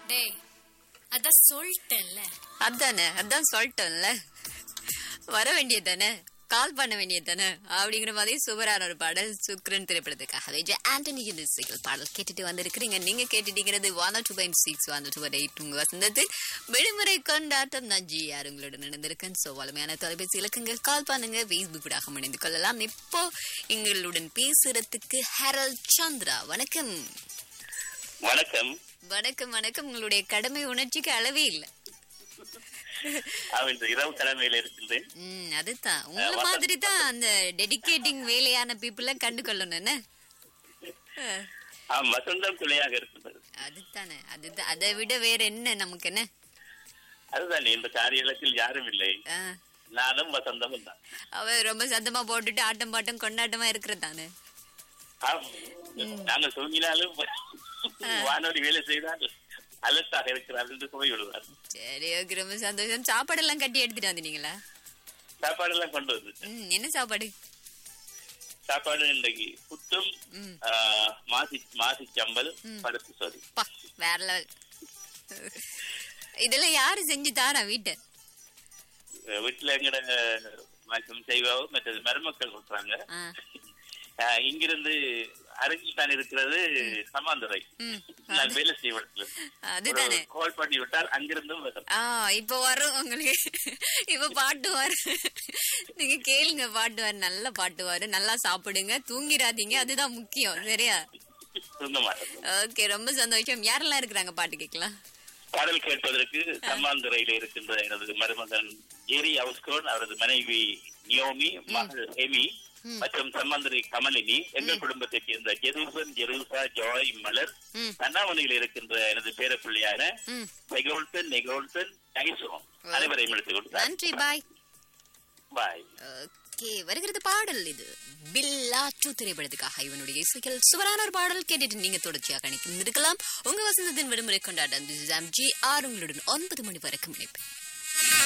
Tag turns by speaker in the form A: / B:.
A: டேய் அதான் சொல்லிட்டேன்ல
B: அதானே அதான் சொல்லிட்டோம்ல வர வேண்டியதானே கால் பண்ண வேண்டியதானே அப்படிங்கிற மாதிரி சூப்பரான ஒரு பாடல் சுக்ரன் திரைப்படத்துக்காக விஜய் ஆண்டனி இசைகள் பாடல் கேட்டுட்டு வந்திருக்கிறீங்க நீங்க கேட்டுட்டீங்கிறது one two point six one two eight உங்க வசந்தத்தில் விடுமுறை கொண்டாட்டம் நான் ஜி யார் உங்களோட நடந்திருக்கேன் ஸோ வளமையான தொலைபேசி இலக்குங்க கால் பண்ணுங்க ஃபேஸ்புக் ஊடாக இணைந்து கொள்ளலாம் இப்போ எங்களுடன் பேசுறதுக்கு ஹெரல் சந்திரா வணக்கம்
C: வணக்கம்
B: வணக்கம் வணக்கம் உங்களுடைய கடமை உணர்ச்சிக்கு அளவே இல்லை
C: அவன் இந்த இரவு தலைமையில இருக்கின்றேன்
B: ம் அதுதான் உங்களை
C: வசந்த்
B: மாதிரி தான் அந்த டெடிகேட்டிங் வேலையான பீப்புள கண்டு கொள்ளணும் என்ன அஹ்,
C: அவன் வசந்தம் துணையாக இருக்கின்றது
B: அதுதானே அதுதான் அதை விட வேற என்ன நமக்கு என்ன
C: அதுதான் இந்த காரியத்தில் யாரும் இல்லை
B: அஹ்,
C: நானும் வசந்தமும் தான்
B: அவ ரொம்ப சத்தமா போட்டுட்டு ஆட்டம் பாட்டம் கொண்டாட்டமா இருக்கிறதானே
C: ஆம். நாங்கள் தூங்கினாலும் வானொலி வேலை செய்தால் அலர்ட்டாக இருக்கிறார் என்று சுவை விடுவார்
B: சரி ஓகே ரொம்ப சந்தோஷம் சாப்பாடெல்லாம் கட்டி எடுத்துட்டு வந்தீங்களா
C: சாப்பாடு எல்லாம் கொண்டு வந்து
B: ம் என்ன சாப்பாடு
C: சாப்பாடு இன்றைக்கு புட்டும்
B: ம்
C: ஆ, மாசி மாசி சம்பல் பருப்பு சோதி
B: பா வேற லெவல் இதெல்லாம் யாரு செஞ்சு தாரா வீட்டை
C: வீட்டுல எங்கட மற்றும் செய்வாவும் மற்றது மருமக்கள் கொடுக்குறாங்க
B: ஆ
C: ஆ, இங்கிருந்து அருகில் தான் இருக்கிறது சமாந்துறை
B: ம்
C: நான் வேலை செய்வதில்
B: அதுதானே
C: கால் பண்ணி விட்டால் அங்கிருந்தும் வரும்
B: ஆ இப்ப வரும் உங்களுக்கு இப்ப பாட்டு வரும் நீங்க கேளுங்க பாட்டு வரும் நல்ல பாட்டு வரும் நல்லா சாப்பிடுங்க தூங்கிடாதீங்க அதுதான் முக்கியம் சரியா
C: தூங்க மாட்டேன்
B: ஓகே ரொம்ப சந்தோஷம் யாரெல்லாம் இருக்கிறாங்க பாட்டு கேட்கலாம்
C: பாடல் கேட்பதற்கு சம்மாந்துறையில இருக்கின்ற எனது மருமகன் ஜெரி அவுஸ்கோன் அவரது மனைவி நியோமி மகள் எமி மற்றும் சம்மாந்துறை கமலினி எங்கள் குடும்பத்தைச் சேர்ந்த ஜெருசன் ஜெருசா ஜாய் மலர்
B: ம்.
C: கண்ணாமணியில் இருக்கின்ற எனது பேரப்பிள்ளையான
B: ம்
C: நெகோல்சன் நெகோல்சன் டைசோன் அனைவரையும் எடுத்துக் கொடுத்தார்
B: நன்றி பாய்
C: பாய்
B: ஓகே வருகிறது பாடல் இது பில்லாற்று திரைப்படத்துக்காக இவனுடைய இசைகள் சுவரான ஒரு பாடல் கேட்டுட்டு நீங்க தொடர்ச்சியாக அணிக்கும் இருக்கலாம் உங்க வசந்தத்தின் விடுமுறை கொண்டாட்டம் ஜி ஆர் உங்களுடன் ஒன்பது மணி வரைக்கும் இணைப்பு